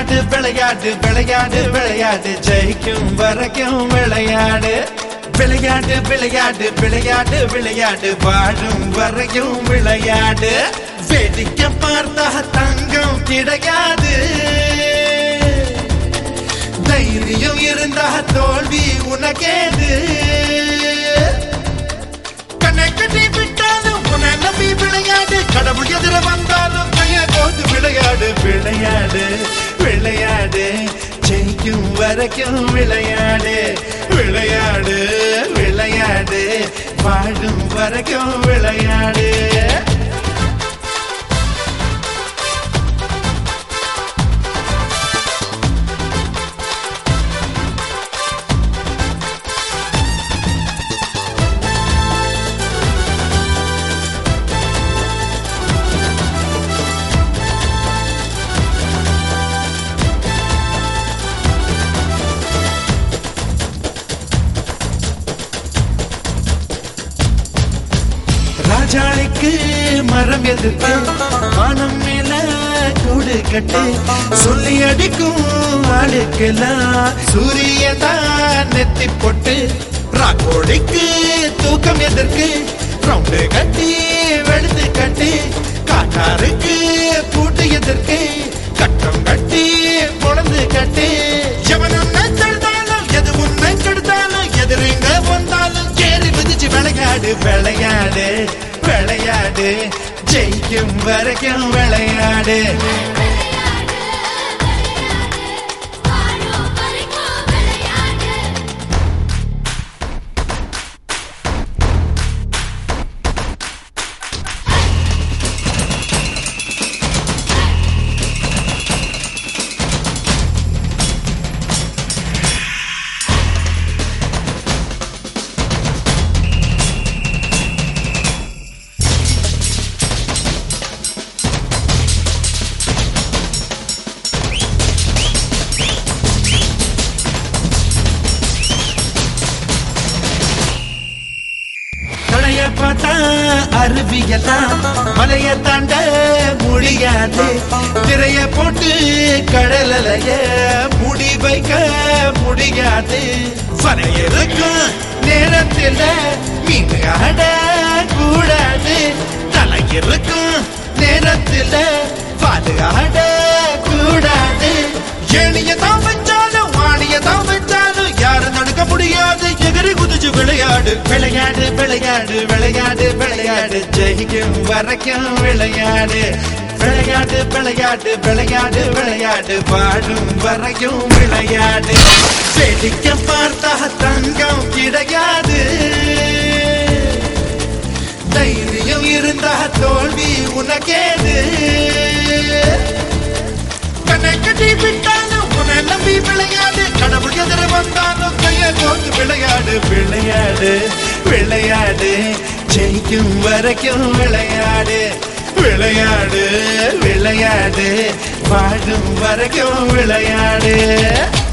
விளையாடு விளையாடு விளையாடு விளையாடு ஜெயிக்கும் வரைக்கும் விளையாடு விளையாடு விளையாடு விளையாடு விளையாடு வாழும் வரைக்கும் விளையாடு வேடிக்கை பார்த்தா தங்கம் கிடையாது தைரியம் இருந்தா தோல்வி உனக்கேது கண்ணை கட்டி விட்டாலும் உன்னை நம்பி விளையாடு கடவுள் எதிர வந்தாலும் கைய கோத்து விளையாடு விளையாடு விளையாடு ஜெயிக்கும் வரைக்கும் விளையாடு விளையாடு விளையாடு வாழும் வரைக்கும் விளையாடு ராஜாளிக்கு மரம் எதிர்த்து வானம் மேல கூடு கட்டு சொல்லி அடிக்கும் ஆளுக்கெல்லாம் சூரிய தான் நெத்தி பொட்டு ராக்கோடிக்கு தூக்கம் எதற்கு ரவுண்டு கட்டி வெளுத்து கட்டி காட்டாருக்கு பூட்டு எதற்கு கட்டம் கட்டி பொழந்து கட்டி எவனும் கெடுத்தாலும் எது உன்னை கெடுத்தாலும் எதிரிங்க வந்தாலும் ஏறி மிதிச்சு விளையாடு விளையாடு விளையாடு ஜெயிக்கும் வரைக்கும் விளையாடு விளையாடு விளையாடு வாழும் வரைக்கும் விளையாடு தடைய பார்த்தா அருவியெல்லாம் மலைய தாண்ட முடியாது திரைய போட்டு கடலைய முடி வைக்க முடியாது வரையிருக்கும் நேரத்தில் மீன் ஆட கூடாது தலையிருக்கும் நேரத்தில் பாடு ஆட கூடாது ஏணிய தான் வச்சாலும் வாணிய தான் வச்சாலும் யாரும் நடக்க முடியாது எகிரி குதிச்சு விளையாடு விளையாடு விளையாடு விளையாடு விளையாடு ஜெயிக்கும் வரைக்கும் விளையாடு விளையாடு விளையாடு விளையாடு விளையாடு வாழும் வரைக்கும் விளையாடு வேடிக்கை பார்த்தா தங்கம் கிடையாது தைரியம் இருந்தா தோல்வி உனக்கேது கண்ணை கட்டி விட்டாலும் உன்னை நம்பி விளையாடு கடவுள் எதிர வந்தாலும் கைய கோத்து விளையாடு விளையாடு விளையாடு ஜெயிக்கும் வரைக்கும் விளையாடு விளையாடு விளையாடு வாழும் வரைக்கும் விளையாடு